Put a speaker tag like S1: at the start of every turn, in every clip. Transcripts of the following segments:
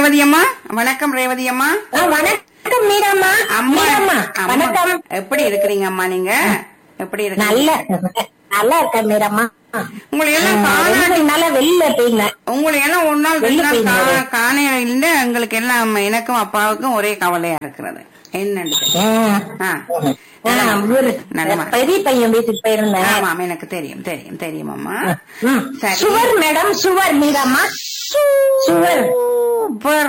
S1: ரேவதி அம்மா வணக்கம் ரேவதி அம்மா
S2: ஆ, வணக்கம் மீராம்மா
S1: அம்மா
S2: மீராம்மா
S1: அம்மா,
S2: வணக்கம்
S1: எப்படி இருக்கிறீங்க அம்மா நீங்க எப்படி இருக்கீங்க
S2: நல்ல நல்லா இருக்கேன் மீராம்மா
S1: உங்களை எல்லாம்
S2: ஆ,
S1: காண
S2: ரெண்டு மூணு நாளா வெளியில போயிருந்தேன்
S1: உங்களை எல்லாம் ஒரு நாள் ரெண்டு
S2: வெளில
S1: நாள்
S2: போயிருந்தாரு.
S1: கா- காணையில எங்களுக்கு எல்லாம் எனக்கும் அப்பாவுக்கும் ஒரே கவலையா இருக்கிறது என்னன்னு
S2: ம்.
S1: ஆ.
S2: ஆ, ஊரு
S1: நல்லமா.
S2: பெரிய பையன் வீட்டுக்கு போயிருந்தேன்
S1: ஆமாம் எனக்கு தெரியும் தெரியும் தெரியும் அம்மா
S2: ம்.
S1: சரி.
S2: சுவர் மேடம் சுவர் மீராம்மா சுவர்
S1: சூப்பர்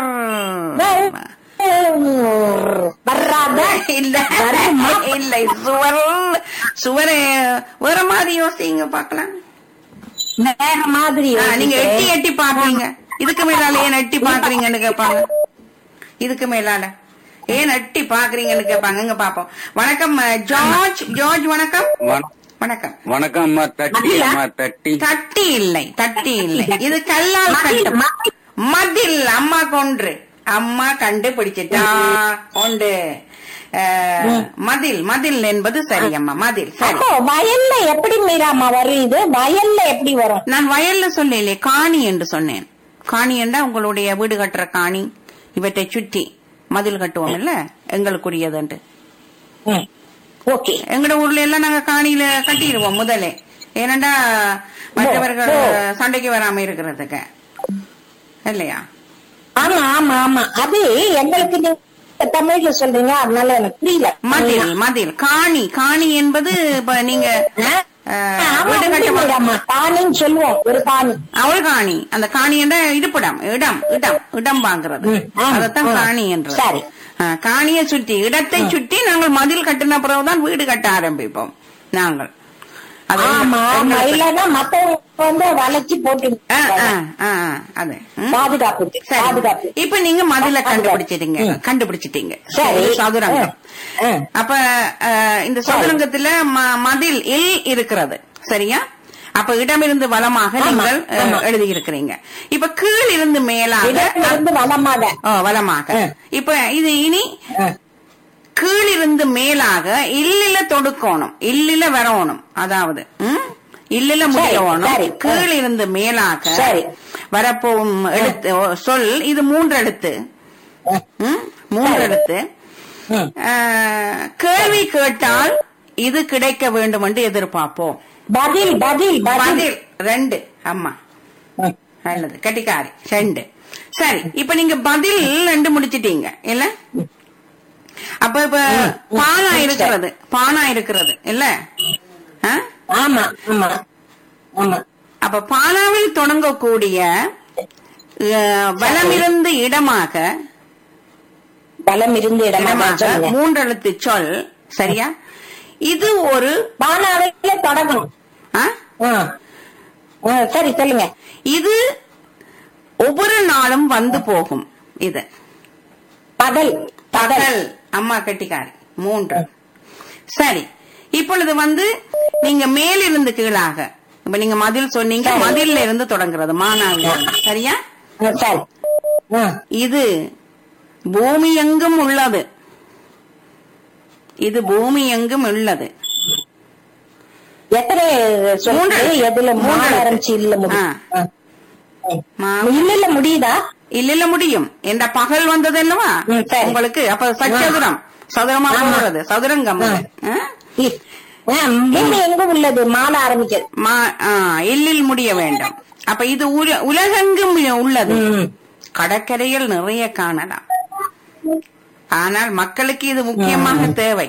S2: வர்றாத
S1: இல்ல
S2: வருமா?
S1: இல்ல சுவர் சுவரை வேற மாதிரி யோசிங்க பாக்கலாம்
S2: வேற மாதிரி
S1: ஆ, நீங்க எட்டி எட்டி பாக்குறீங்க இதுக்கு மேலால ஏன் எட்டி பாக்குறீங்கன்னு கேட்பாங்க இதுக்கு மேலால ஏன் எட்டி பாக்குறீங்கன்னு கேட்பாங்க இங்க பாப்போம் வணக்கம் அஹ், ஜார்ஜ் ஜார்ஜ் வணக்கம்
S3: வண-
S1: வணக்கம்
S3: வணக்கம் அம்மா தட்டி
S2: மதிலா?
S3: அம்மா தட்டி
S1: தட்டி இல்லை தட்டி இல்லை இது கல்லால்
S2: மதில்,
S1: கட்டும்
S2: மதில்.
S1: மதில் அம்மா கொன்று அம்மா கண்டுபிடிச்சிட்டா கொண்டு அஹ், மதில் மதில் என்பது சரி அம்மா மதில் சரி
S2: அப்போ வயல்ல எப்படி மீராம்மா வரும் இது வயல்ல எப்படி வரும்
S1: நான் வயல்ல சொல்லலையே காணி என்று சொன்னேன் காணி என்றா உங்களுடைய வீடு கட்டுற காணி இவற்றை சுற்றி மதில் கட்டுவோம் இல்ல எங்களுக்குரியதுண்டு
S2: ஓகே
S1: எங்கட ஊர்ல எல்லாம் நாங்க காணியில கட்டிடுவோம் முதலே ஏனண்டா மற்றவர்கள்
S2: ஓ.
S1: சண்டைக்கு வராம இருக்கிறதுக்கு இல்லையா
S2: ஆமா ஆமா ஆமா அது எங்களுக்கு நீங்க தமிழ்ல சொல்றீங்க அதனால எனக்கு புரியல
S1: மதில் மதில் காணி காணி என்பது இப்ப நீங்க அஹ்,
S2: ஆமா,
S1: வீடு
S2: உண்டு
S1: கட்டும்
S2: மீராம்மா. காணின்னு சொல்லுவோம் ஒரு காணி
S1: அவள் காணி அந்த காணி என்ற இருப்பிடம் இடம் இடம் இடம் வாங்குறது
S2: ம், ஆமா,
S1: அதத்தான்
S2: ஆ.
S1: காணி என்று
S2: சரி.
S1: காணியை சுற்றி இடத்தை சுற்றி நாங்கள் மதில் கட்டின பிறகுதான் வீடு கட்ட ஆரம்பிப்போம் நாங்கள் அது
S2: ஆமா ஆமா
S1: எங்களுக்கு-
S2: இல்லன்னா மத்தவங்க வந்து வளைச்சு போட்டு
S1: ஆ, ஆ, ஆ, ஆ, அது ம்.
S2: பாதுகாப்பு
S1: சரி
S2: பாதுகாப்பு
S1: இப்ப நீங்க மதில
S2: பாதுகாப்பு.
S1: கண்டுபிடிச்சிட்டீங்க
S2: ம்.
S1: கண்டுபிடிச்சிட்டீங்க
S2: சரி.
S1: இது சதுரங்கம்
S2: ஆ, ஆ.
S1: அப்ப அஹ், இந்த சதுரங்கத்துல ம- மதில் இல் இருக்கிறது சரியா அப்ப இடமிருந்து வலமாக
S2: ஆமா,
S1: நீங்கள் அஹ்,
S2: ஆமா.
S1: எழுதியிருக்கிறீங்க இப்ப கீழ் இருந்து மேலாக
S2: இடத்திலிருந்து வளமாக
S1: ஓ, வலமாக
S2: ஆ.
S1: இப்ப இது இனி
S2: ஆ,
S1: கீழிருந்து மேலாக இல்லில தொடுக்கணும் இல்லில வரணும் அதாவது ம்? இல்லில முடியணும்
S2: சரி.
S1: கீழிருந்து மேலாக
S2: சரி.
S1: வரப்போகும் எழுத்து ஓ, சொல் இது மூன்று எழுத்து
S2: ஆ,
S1: ம்? மூன்று
S2: சரி.
S1: எழுத்து
S2: ம்.
S1: ஆஹ், கேள்வி கேட்டால் இது கிடைக்க வேண்டும் என்று எதிர்பார்ப்போம்
S2: பதில் பதில் பதில்
S1: பதில் ரெண்டு அம்மா
S2: ம்.
S1: நல்லது கட்டிக்காரி ரெண்டு சரி இப்ப நீங்க பதில் ரெண்டு முடிச்சிட்டீங்க இல்ல அப்ப இப்ப பானா இருக்கிறது பானா இருக்கிறது இல்ல ஆ?
S2: ஆமா ஆமா ஆமா
S1: அப்ப பானாவில் தொடங்கக்கூடிய அஹ், வலமிருந்து இடமாக
S2: பலம் இருந்து இடமா
S1: இடமாக
S2: சொல்லுங்க
S1: மூன்றெழுத்து சொல் சரியா இது ஒரு
S2: பானாவில தொடங்கணும்
S1: ஆ?
S2: ஆ. ஆ, சரி சொல்லுங்க
S1: இது ஒவ்வொரு நாளும் வந்து போகும் இது
S2: பகல் பகல்
S1: பகல் அம்மா கட்டிக்காரி மூன்று சரி இப்பொழுது வந்து நீங்க மேலிருந்து கீழாக இப்ப நீங்க மதில் சொன்னீங்க
S2: சரி.
S1: மதில்ல இருந்து தொடங்குறது மானாவில் இருந்து. சரியா
S2: ஆ, சரி ஆ.
S1: இது பூமி எங்கும் உள்ளது இது பூமி எங்கும் உள்ளது
S2: எத்தனை சொல்லு
S1: மூன்று.
S2: எதுல
S1: மூன்று
S2: மூணு
S1: எழுத்து.
S2: ஆரம்பிச்சு இல்ல முடியும்
S1: ஆ.
S2: ஆ.
S1: மா-
S2: இல்ல இல்ல முடியுதா
S1: இல்ல இல்ல முடியும் என்ற பகல் வந்தது அல்லவா
S2: ம், சரி.
S1: உங்களுக்கு அப்ப சச்சதுரம் சதுரமா
S2: ஆமா.
S1: போறது சதுரங்கம் அது. ஆ?
S2: இ- ஆ, பூமி எங்க உள்ளது மாலை ஆரம்பிக்கிறது
S1: மா- ஆ, இல்லில் முடிய வேண்டும் அப்ப இது உல- உலகெங்கும் உள்ளது
S2: ம்.
S1: கடற்கரையில் நிறைய காணலாம் ஆனால் மக்களுக்கு இது முக்கியமாக தேவை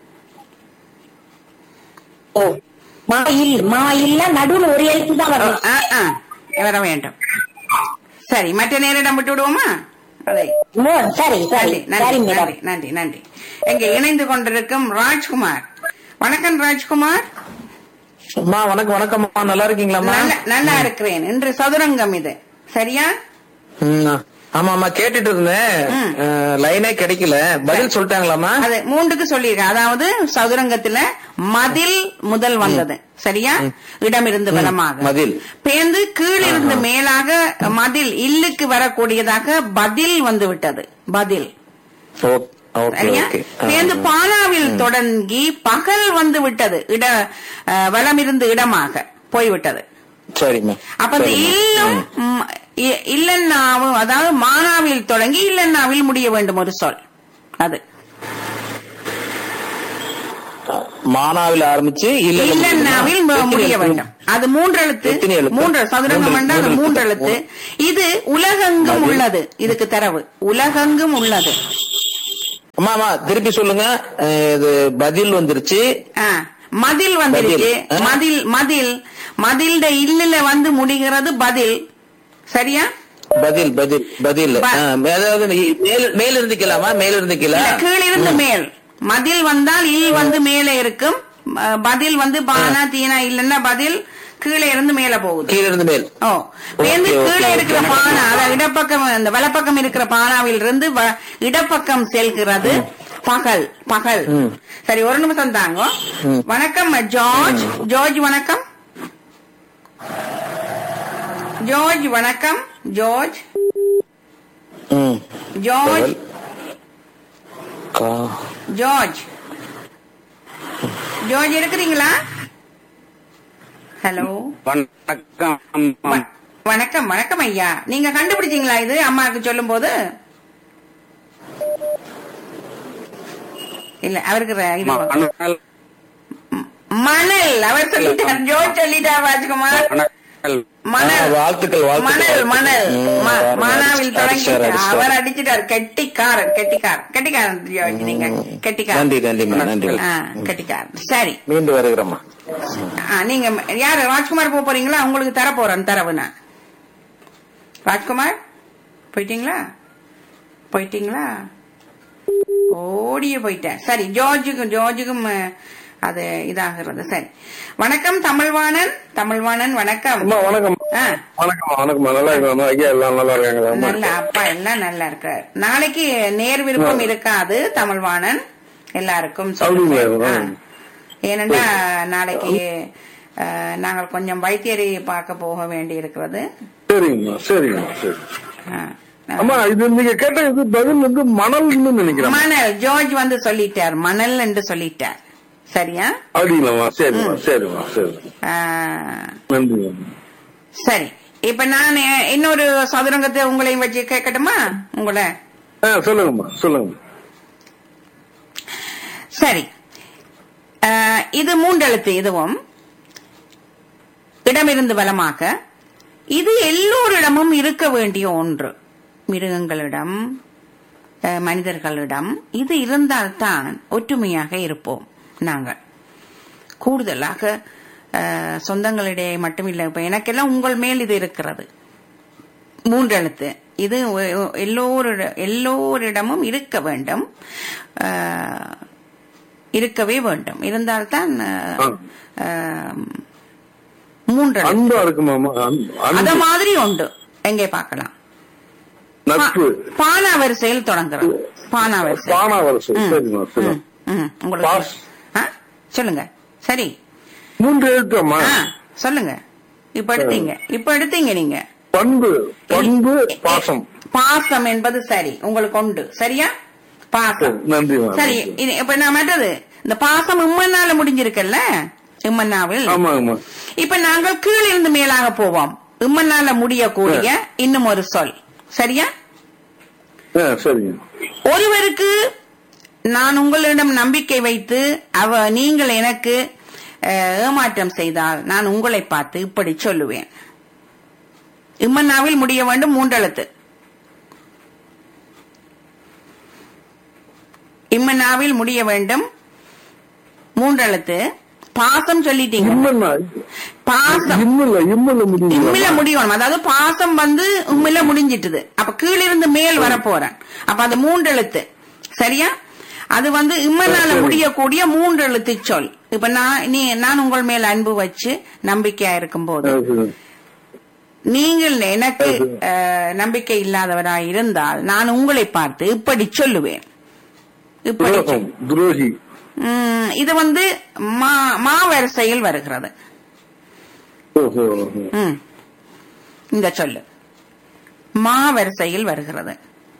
S2: ஓ மாயில் மாயில்ல நடுவுல ஒரு எழுத்து தான்
S1: ஓ,
S2: வரும்
S1: ஆ, ஆ, வர வேண்டும் சரி மற்ற நேரிடம் விட்டு விடுவோமா அதை
S2: ஓ, சரி சரி
S1: நன்றி
S2: சரி
S1: நன்றி
S2: மேடம்
S1: நன்றி நன்றி நன்றி எங்க இணைந்து கொண்டிருக்கும் ராஜ்குமார் வணக்கம் ராஜ்குமார்
S4: அம்மா வணக்கம் வணக்கம்மா நல்லா இருக்கீங்களாம்மா
S1: நல்ல- நல்லா இருக்கிறேன் இன்று சதுரங்கம் இது சரியா
S4: ம், ஆமா ஆமா கேட்டுட்டு இருந்தேன்
S1: ம்.
S4: அஹ், லைனே கிடைக்கல பதில் சொல்லிட்டாங்களாம்மா
S1: அது மூன்றுக்கு சொல்லியிருக்கேன் அதாவது சதுரங்கத்துல மதில் முதல் வந்தது சரியா இடமிருந்து வலமாக
S4: மதில்.
S1: பேந்து கீழிருந்து மேலாக மதில் இல்லுக்கு வரக்கூடியதாக பதில் வந்து விட்டது பதில்
S4: ஓ, ஓகே
S1: சரியா
S4: ஓகே
S1: பேந்து பாலாவில் தொடங்கி பகல் வந்து விட்டது இட அஹ், வலமிருந்து இடமாக போய்விட்டது
S4: சரிம்மா
S1: அப்ப இந்த
S4: சரிம்மா.
S1: இல்லும்
S4: ம்.
S1: ம், இ- இல்லன்னாவும் அதாவது மானாவில் தொடங்கி இல்லன்னாவில் முடிய வேண்டும் ஒரு சொல் அது
S4: மானாவில் ஆரம்பிச்சு இல்ல
S1: இல்லன்னாவில் மு- முடிய வேண்டும் அது மூன்றெழுத்து
S4: எத்தனை எழுத்து?
S1: மூன்று சதுரங்கம்
S4: மூன்று-
S1: என்றால்
S4: மூன்று
S1: மூன்றெழுத்து இது உலகெங்கும்
S4: அது-
S1: உள்ளது இதுக்கு தரவு உலகெங்கும் உள்ளது
S4: அம்மா அம்மா திருப்பி சொல்லுங்க அஹ், இது பதில் வந்துருச்சு
S1: ஆ, மதில் வந்துருச்சு
S4: பதில், ஆ?
S1: மதில் மதில் மதில்ட இல்லல வந்து முடிகிறது பதில் சரியா
S4: பதில் பதில் பதில்
S1: ப-
S4: அஹ், அதாவது நீ மேல் மேல இருந்துக்கலாமா மேல இருந்துக்கல
S1: இல்ல, கீழிருந்து மேல் மதில் வந்தால் இல் வந்து மேலே இருக்கும் அ, பதில் வந்து பானா தீனா இல்லன்னா பதில் கீழே இருந்து மேல போகுது
S4: கீழ இருந்து மேல்
S1: ஓ பேருந்து
S4: ஓகே,
S1: கீழே
S4: ஓகே,
S1: இருக்கிற
S4: ஓகே.
S1: பானா அதாவது இடப்பக்கம் இந்த வலப்பக்கம் இருக்கிற பானாவில் இருந்து வ- இடப்பக்கம் செல்கிறது பகல் பகல்
S4: ம்.
S1: சரி ஒரு நிமிஷம் தாங்க
S4: ம்.
S1: வணக்கம் ஜார்ஜ் ஜார்ஜ் வணக்கம் ஜார்ஜ் வணக்கம் ஜார்ஜ்
S4: ம்.
S1: ஜார்ஜ்
S4: கா-
S1: ஜார்ஜ் ஜார்ஜ் இருக்கிறீங்களா ஹலோ
S3: வணக்கம்
S1: வ- வணக்கம் வணக்கம் ஐயா நீங்க கண்டுபிடிச்சீங்களா இது அம்மாவுக்கு சொல்லும் போது இல்ல அவருக்கு ர- இது
S3: மணல்
S1: மணல் அவர் சொல்லிட்டார் ஜோர்ஜ் சொல்லிட்டார் ராஜ்குமார்
S3: மணல்
S1: மணல்
S4: ஆ, வாழ்த்துக்கள், வாழ்த்துக்கள்.
S1: மணல் மணல்
S4: ம்,
S1: ம-
S4: வேற
S1: மனாவில் தொடங்கி
S4: அடிச்சார், அடிச்சார்.
S1: அவர் அடிச்சிட்டார் கெட்டிக்காரன் கெட்டிக்காரன் கெட்டிக்காரன் ஜோர்ஜ் நீங்க கெட்டிக்காரன்
S4: நன்றி நன்றிம்மா நன்றி
S1: ஆ, கெட்டிக்காரன் சரி
S4: மீண்டும் வருகிறோம்மா
S1: ஆ, நீங்க யாரு ராஜ்குமார் போக போறீங்களா உங்களுக்கு தர போறேன் தரவு நான் ராஜ்குமார் போயிட்டீங்களா போயிட்டீங்களா ஓடிய போயிட்டேன் சரி ஜார்ஜுக்கும் ஜார்ஜுக்கும் அஹ், அது இதாகிறது சரி வணக்கம் தமிழ்வாணன் தமிழ்வாணன் வணக்கம்
S5: அம்மா வணக்கம்
S1: ஆ,
S5: வணக்கம் வணக்கம் நல்லா இருக்கணும் ஐயா எல்லாம் நல்லா இருக்காங்க அம்மா.
S1: நல்ல அப்பா எல்லாம் நல்லா இருக்கு நாளைக்கு நேர் விருப்பம் இருக்காது தமிழ்வாணன் எல்லாருக்கும் சொல்லுங்க.
S5: அப்படிங்களா?
S1: ஆ. ஏனென்றா நாளைக்கு அஹ், நாங்கள் கொஞ்சம் வைத்தியரை பார்க்க போக வேண்டி இருக்கிறது
S5: சரிங்கம்மா சரிங்கம்மா சரி
S1: ஆ.
S5: அம்மா இது நீங்க கேட்ட இது பதில் வந்து மணல்னு நினைக்கிறேன்
S1: மணல் ஜார்ஜ் வந்து சொல்லிட்டார் மணல் என்று சொல்லிட்டார் சரியா
S5: அப்படிங்களாம்மா சரிம்மா சரிம்மா சரி
S1: ஆ,
S5: நன்றிம்மா
S1: சரி இப்ப நான் இன்னொரு சதுரங்கத்தை உங்களையும் வச்சு கேட்கட்டுமா உங்களை
S5: ஆ சொல்லுங்கம்மா சொல்லுங்க
S1: சரி ஆ, இது மூன்றெழுத்து இதுவும் இடமிருந்து வலமாக இது எல்லோரிடமும் இருக்க வேண்டிய ஒன்று மிருகங்களிடம் ஆ, மனிதர்களிடம் இது இருந்தால்தான் ஒற்றுமையாக இருப்போம் நாங்கள் கூடுதலாக ஆ, சொந்தங்களிடையே மட்டுமில்லை இப்ப எனக்கெல்லாம் உங்கள் மேல் இது இருக்கிறது மூன்றெழுத்து இது ஒ- ஒ- எல்லோரிட எல்லோரிடமும் இருக்க வேண்டும் ஆ, இருக்கவே வேண்டும் இருந்தால்தான் ஆ, ஆ, மூன்றெழுத்து
S5: அன்பா இருக்குமாமா அன்பு-
S1: அத
S5: அன்பு
S1: மாதிரி உண்டு எங்கே பார்க்கலாம்
S5: நட்பு
S1: பானா வரிசையில் தொடங்குறது பானா வரிசை
S5: பானா வரிசை
S1: ம்,
S5: சரிம்மா சரி
S1: ம், ம், உங்களுக்கு
S5: பாஸ்.
S1: ஆ, சொல்லுங்க சரி
S5: மூன்று எழுத்தம்மா
S1: ஆ, சொல்லுங்க இப்ப எடுத்தீங்க இப்ப எடுத்தீங்க நீங்க
S5: பண்பு பண்பு பாசம்
S1: பாசம் என்பது சரி உங்களுக்கு உண்டு சரியா பாசம்
S5: சரி, நன்றிம்மா
S1: சரி இது இப்ப நான் மற்றது இந்த பாசம் இம்மன்னால முடிஞ்சிருக்கல்ல இம்மன்னாவில்
S5: ஆமாங்கம்மா
S1: இப்ப நாங்கள் கீழிருந்து மேலாக போவோம் இம்மன்னால முடியக்கூடிய இன்னும் ஒரு சொல் சரியா
S5: ஆ சரிங்க
S1: ஒருவருக்கு நான் உங்களிடம் நம்பிக்கை வைத்து அவ நீங்கள் எனக்கு அஹ், ஏமாற்றம் செய்தால் நான் உங்களை பார்த்து இப்படி சொல்லுவேன் இம்மன்னாவில் முடிய வேண்டும் மூன்றெழுத்து இம்மன்னாவில் முடிய வேண்டும் மூன்றெழுத்து பாசம் சொல்லிட்டீங்க
S5: இம்மன்னா
S1: பாசம்
S5: இம்மில்ல இம்மில்ல முடியுங்களா
S1: இம்மில முடியணும் அதாவது பாசம் வந்து உம்மில முடிஞ்சிட்டுது அப்ப கீழிருந்து மேல் வர போறேன் அப்ப அது மூன்று எழுத்து சரியா அது வந்து இம்மனால
S5: சரி.
S1: முடியக்கூடிய மூன்று எழுத்து சொல் இப்ப நான் நீ நான் உங்கள் மேல் அன்பு வச்சு நம்பிக்கையா இருக்கும் போது
S5: ஆ, சரி.
S1: நீங்கள் எனக்கு அஹ், நம்பிக்கை இல்லாதவராய் இருந்தால் நான் உங்களை பார்த்து இப்படி சொல்லுவேன் இப்படி சொல்-
S5: துரோகம் துரோகி
S1: உம், இது வந்து மா மா வரிசையில் வருகிறது
S5: ஓஹோ ஓஹோ.
S1: ம். இந்த சொல்லு மா வரிசையில் வருகிறது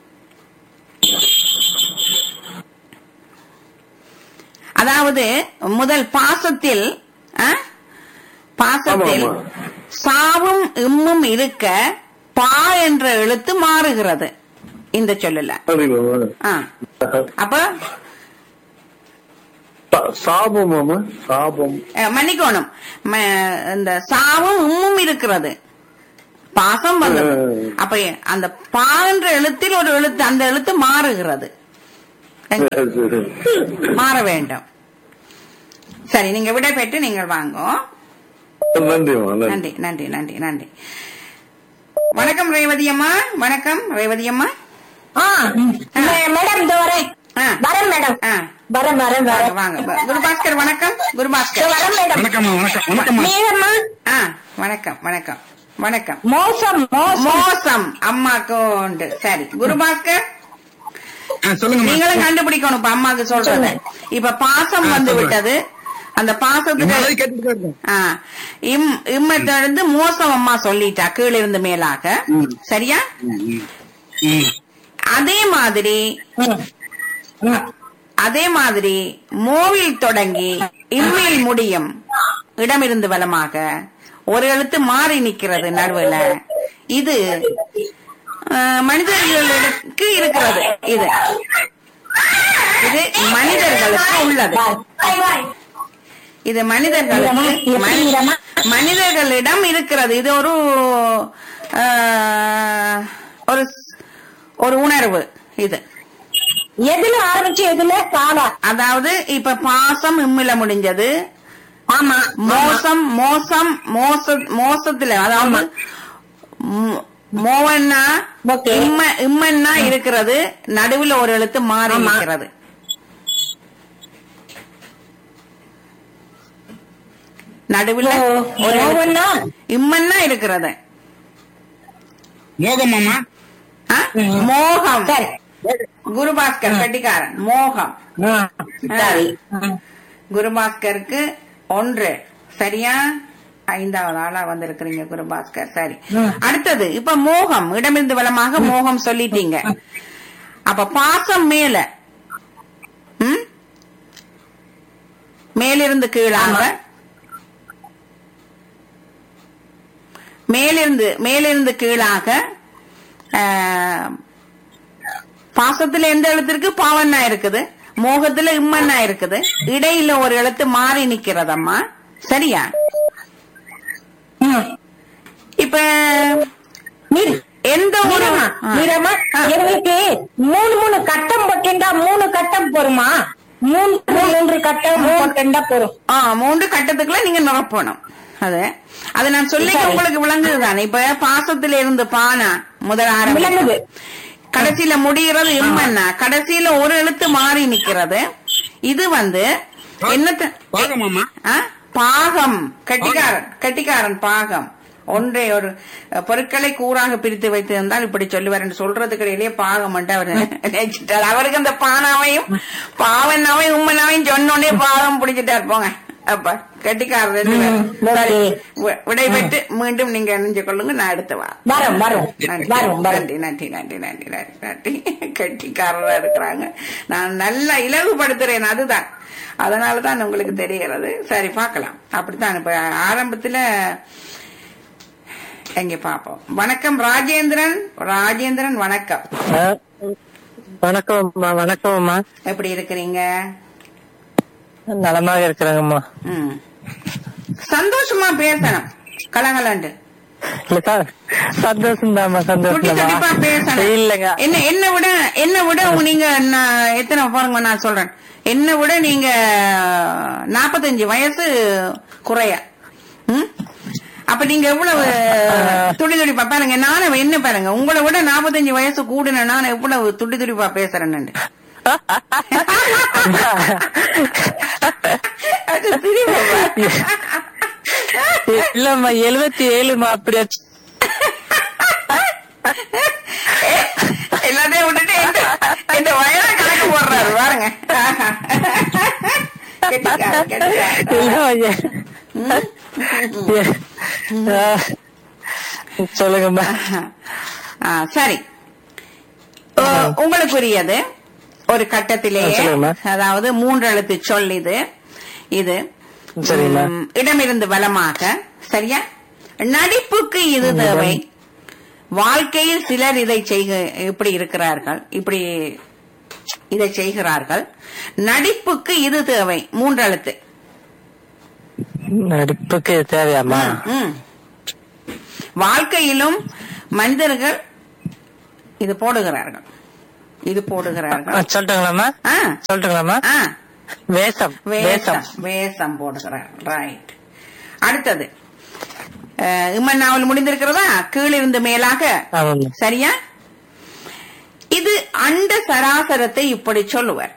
S1: அதாவது முதல் பாசத்தில் ஆ? பாசத்தில்
S5: ஆமா,
S1: சாவும் இம்மும் இருக்க பா என்ற எழுத்து மாறுகிறது இந்த சொல்லல
S5: சரிங்க
S1: ஆ. அப்ப
S5: சாபம் மாமா சாபம்
S1: அஹ், மன்னிக்கணும் ம- இந்த சாவும் உம்மும் இருக்கிறது பாசம் வந்தது
S5: ம்.
S1: அப்ப அந்த பா என்ற எழுத்தில் ஒரு எழுத்து அந்த எழுத்து மாறுகிறது
S5: சரி.
S1: மாற வேண்டும் சரி நீங்க விடை பெற்று நீங்கள் வாங்க
S5: நன்றிம்மா நன்றி
S1: நன்றி நன்றி நன்றி நன்றி வணக்கம் ரேவதி அம்மா வணக்கம் ரேவதி அம்மா
S2: ஆ, மே- மேடம் இந்த வரேன்
S1: ஆ.
S2: வரேன் மேடம்
S1: ஆ.
S2: வரேன் வரேன்
S1: வாங்க
S2: வரேன்
S1: வாங்க வ- குருபாஸ்கர் வணக்கம்
S2: இதோ
S1: குருபாஸ்கர்
S2: வரேன் மேடம்
S3: வணக்கம்மா வணக்கம் வணக்கம்மா
S2: மீரம்மா
S1: ஆ வணக்கம் வணக்கம் வணக்கம்
S2: மோசம் மோசம்
S1: மோசம் அம்மாக்கு உண்டு சரி குருபாஸ்கர்
S3: ஆ, சொல்லுங்கம்மா
S1: நீங்களும் கண்டுபிடிக்கணும் இப்ப அம்மாக்கு சொல்றது
S2: சொல்லுங்க.
S1: இப்ப பாசம்
S3: ஆ,
S1: வந்து
S3: சொல்றேன்.
S1: விட்டது அந்த
S3: ரொம்ப
S1: பாசத்துக்கு
S3: நாளாவே கேட்டுட்டு தான் இருக்கேன்.
S1: ஆ, இம் இம்மத்திலிருந்து மோசம் அம்மா சொல்லிட்டா கீழிருந்து மேலாக
S3: ம்.
S1: சரியா
S3: ம், ம். ம்.
S1: அதே மாதிரி
S2: ம். ம்.
S1: அதே மாதிரி மோவில் தொடங்கி இம்மில் முடியும் இடமிருந்து வலமாக ஒரு எழுத்து மாறி நிக்கிறது நடுவுல இது அஹ், மனிதர்களுக்கு இருக்கிறது இது இது மனிதர்களுக்கு உள்ளது இது மனிதர்களுக்கு
S2: எப்படி
S1: மனி-
S2: மீரம்மா?
S1: மனிதர்களிடம் இருக்கிறது இது ஒரு அஹ், ஒரு ஒரு உணர்வு இது
S2: எதுல ஆரம்பிச்சு எதுல காலா
S1: அதாவது இப்ப பாசம் இம்மில முடிஞ்சது
S2: ஆமா
S1: மோசம் மோசம் மோச மோசத்துல அதாவது மோ- மோவன்னா
S2: Okay.
S1: இம்ம இம்மன்னா இருக்கிறது நடுவுல ஒரு எழுத்து மாறி
S2: ஆமா.
S1: இருக்கிறது நடுவுல
S2: ஓ,
S1: ஒரு எழுத்து-
S2: மோகன்னா?
S1: இம்மன்னா இருக்கிறது
S3: மோகமாமா
S1: ஆ? மோகம்
S2: சரி
S1: குருபாஸ்கர் கட்டிக்காரன் மோகம்
S2: ஆ, சரி ம்.
S1: குருபாஸ்கருக்கு ஒன்று சரியா ஐந்தாவது ஆளா வந்திருக்கிறீங்க குருபாஸ்கர் சரி
S2: ம்.
S1: அடுத்தது இப்ப மோகம் இடமிருந்து வளமாக மோகம் சொல்லிட்டீங்க அப்ப பாசம் மேல ம்? மேலிருந்து கீழாக மேலிருந்து மேலிருந்து கீழாக ஆ, பாசத்துல எந்த எழுத்து இருக்கு பாவண்ணா இருக்குது மோகத்துல இம்மண்ணா இருக்குது இடையில ஒரு எழுத்து மாறி நிக்கிறதம்மா சரியா
S2: ம்.
S1: இப்ப
S2: மீர்
S1: எந்த ஒரு
S2: மீரம்மா,
S1: ஆ.
S2: மீரம்மா,
S1: ஆ.
S2: எங்களுக்கு மூணு மூணு கட்டம் போட்டுண்டா மூணு கட்டம் போருமா மூன்று மூன்று கட்டம் போட்டுண்டா போரும்
S1: ஆ மூன்று கட்டத்துக்குள்ள நீங்க நிரப்பணும் அது அது நான் சொல்லிக்க
S2: சரி.
S1: உங்களுக்கு விளங்குது தானே இப்ப பாசத்துல இருந்து பானா முதல் ஆரம்பிக்கும்
S2: விளங்குது
S1: கடைசியில முடிகிறது இம்மன்னா கடைசியில ஒரு எழுத்து மாறி நிக்கிறது இது வந்து என்னத்த
S3: பாகமாமா
S1: ஆ? பாகம் கட்டிக்காரன் கட்டிக்காரன் பாகம் ஒன்றை ஒரு அஹ், பொருட்களை கூறாக பிரித்து வைத்திருந்தால் இப்படி சொல்லுவார் என்று சொல்றதுக்கு இடையிலேயே பாகம் அவர் நினைச்சிட்டார் அவருக்கு அந்த பானாவையும் பாவனாவையும் உம்மனாவையும் சொன்னோடனே பாகம் பிடிச்சிட்டார் போங்க அப்ப கட்டிக்காரர் ரெண்டு பேரும்.
S2: ம்,
S1: சரி
S2: ஓகே.
S1: வி- விடைபெற்று மீண்டும் நீங்க நினைஞ்சு கொள்ளுங்க நான் அடுத்து வா
S2: வரும் வரும்
S1: நன்றி
S2: வரும் வரும்
S1: நன்றி நன்றி நன்றி நன்றி நன்றி நன்றி கட்டிக்காரரா இருக்கிறாங்க நான் நல்லா இலகுபடுத்துறேன் அதுதான் அதனாலதான் உங்களுக்கு தெரிகிறது சரி பார்க்கலாம் அப்படித்தான் இப்ப ஆரம்பத்துல எங்க பாப்போம் வணக்கம் ராஜேந்திரன் ராஜேந்திரன் வணக்கம்
S6: வணக்கம்மா வணக்கம்மா
S1: எப்படி இருக்கிறீங்க
S6: நலமாக இருக்கிறேங்கம்மா
S1: ம். சந்தோஷமா பேசணும் கலகலண்டு
S6: இல்ல சார் சந்தோஷம் தான்மா
S1: குட்டி குட்டிப்பா
S6: சந்தோஷம்
S1: பேசணும்
S6: இல்லங்க
S1: என்ன என்ன விட என்ன விட நீங்க நான் எத்தனை பாருங்க நான் சொல்றேன் என்ன விட நீங்க நாற்பத்தஞ்சு வயசு குறைய ம்? அப்ப நீங்க எவ்வளவு துடி துடிப்பா பாருங்க நானும் என்ன பாருங்க உங்களை விட நாற்பத்தஞ்சு வயசு கூடுன நான் எவ்வளவு துடி துடிப்பா பேசுறேன்னு அது சிரிப்பு.
S6: இல்லம்மா எழுபத்தி ஏழுமா அப்படியா
S1: எல்லாத்தையும் விட்டுட்டு இந்த- இந்த வயல கணக்கு போடுறாரு பாருங்க கெட்டிக்காரன், கெட்டிக்காரன்.
S6: இல்லம்மா ஏ- ஏ- ஆ, சொல்லுங்கம்மா
S1: ஆ, சரி ஓ, உங்களுக்குரியது ஒரு கட்டத்திலேயே
S6: ஆ, சொல்லுங்கம்மா.
S1: அதாவது மூன்று எழுத்து சொல் இது இது
S6: சரிம்மா.
S1: ம், இடமிருந்து வலமாக சரியா நடிப்புக்கு இது தேவை வாழ்க்கையில் சிலர் இதை செய்க இப்படி இருக்கிறார்கள் இப்படி இதை செய்கிறார்கள் நடிப்புக்கு இது தேவை மூன்றெழுத்து
S6: நடிப்புக்கு தேவையாமா
S1: ம். வாழ்க்கையிலும் மனிதர்கள் இது போடுகிறார்கள் இது
S6: ஆ,
S1: போடுகிறார்கள்
S6: சொல்லட்டுங்களாம்மா
S1: ஆ,
S6: சொல்லட்டுங்களாம்மா
S1: ஆ,
S6: வேஷம் வேஷம்
S1: வேஷம் வேஷம் போடுகிறார் ரைட் அடுத்தது அஹ், இம்மன்னாவல் முடிந்திருக்கிறதா கீழிருந்து மேலாக
S6: ஆமாம்மா
S1: சரியா இது அண்ட சராசரத்தை இப்படி சொல்லுவர்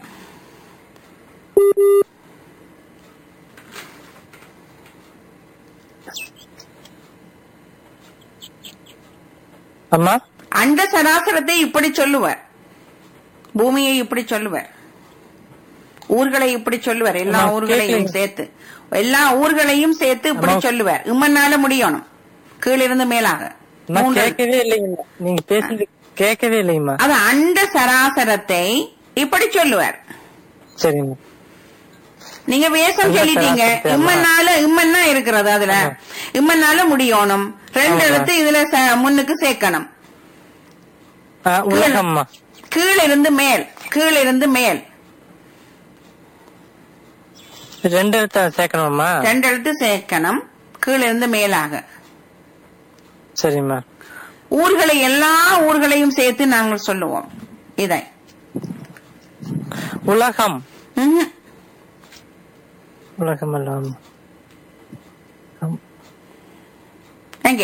S6: அம்மா
S1: அண்ட சராசரத்தை இப்படி சொல்லுவர் பூமியை இப்படி சொல்லுவர் ஊர்களை இப்படி சொல்லுவர் எல்லா
S6: அம்மா,
S1: ஊர்களையும்
S6: கேக்கலைங்க.
S1: சேர்த்து எல்லா ஊர்களையும் சேர்த்து இப்படி
S6: அம்மா.
S1: சொல்லுவர் இம்மன்னால முடியணும் கீழிருந்து மேலாக
S6: அம்மா
S1: மூன்று-
S6: கேட்கவே இல்லைங்கம்மா நீங்க பேசுறது கேட்கவே இல்லைங்கம்மா
S1: அது அண்ட சராசரத்தை இப்படி சொல்லுவார்
S6: சரிங்கம்மா
S1: நீங்க வேஷம்
S6: அண்ட
S1: சொல்லிட்டீங்க
S6: சராசரத்தை,
S1: இம்மன்னால இம்மன்னா இருக்கிறது அதுல இம்மன்னால முடியணும் ரெண்டு
S6: ஆமா.
S1: எழுத்து இதுல ச- முன்னுக்கு சேர்க்கணும்
S6: ஆ, உலகம்மா
S1: கீழிருந்து மேல் கீழிருந்து மேல்
S6: ரெண்டு எழுத்த சேர்க்கணுமா
S1: ரெண்டு எழுத்து சேர்க்கணும் கீழிருந்து மேலாக
S6: சரிம்மா
S1: ஊர்களை எல்லா ஊர்களையும் சேர்த்து நாங்கள் சொல்லுவோம் இதை
S6: உலகம்
S1: ம்ஹும்.
S6: உலகம் அல்லாம
S1: எங்கே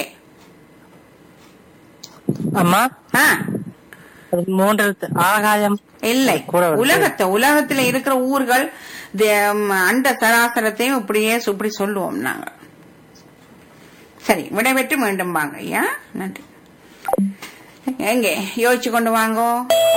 S6: அம்மா
S1: ஆ
S6: அது மூன்று எழுத்து ஆகாயம்
S1: இல்லை
S6: கூட வருது.
S1: உலகத்தை உலகத்துல இருக்கிற ஊர்கள் தே- ம், அண்ட சராசரத்தையும் இப்படியே சு- இப்படி சொல்லுவோம் நாங்க சரி விடைபெற்று மீண்டும் வாங்க ஐயா நன்றி எங்கே யோசிச்சு கொண்டு வாங்கோ